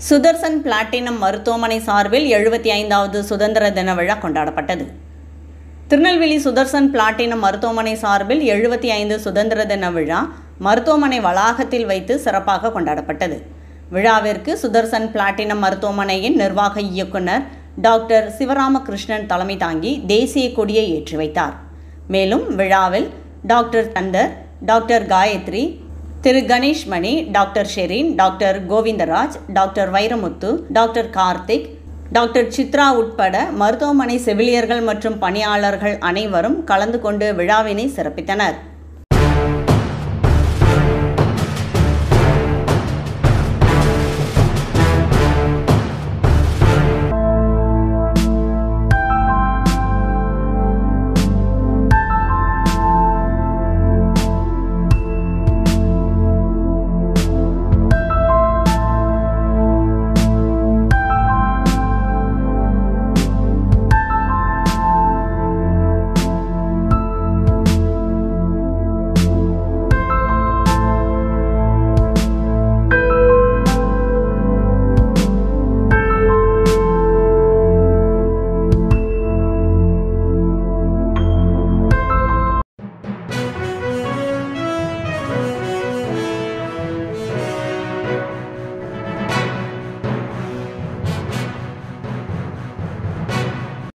Sudarshan platinum மருத்துவமனை சார்பில் எழுபத்தி ஐந்தாவது சுதந்திர தின விழா கொண்டாடப்பட்டது திருநெல்வேலி சுதர்சன் பிளாட்டினம் மருத்துவமனை சார்பில் எழுபத்தி ஐந்து சுதந்திர தின விழா மருத்துவமனை வளாகத்தில் வைத்து சிறப்பாக கொண்டாடப்பட்டது விழாவிற்கு சுதர்சன் பிளாட்டினம் மருத்துவமனையின் நிர்வாக இயக்குனர் டாக்டர் சிவராமகிருஷ்ணன் தலைமை தாங்கி தேசிய கொடியை ஏற்றி வைத்தார் மேலும் விழாவில் டாக்டர் தந்தர் டாக்டர் காயத்ரி திரு Ganesh Mani doctor Sherin doctor Govindaraj doctor Vairamuthu doctor Karthik doctor Chitra உட்பட மருத்துவமனை செவிலியர்கள் மற்றும் பணியாளர்கள் அனைவரும் கலந்து கொண்டு விழாவினை சிறப்பித்தனர்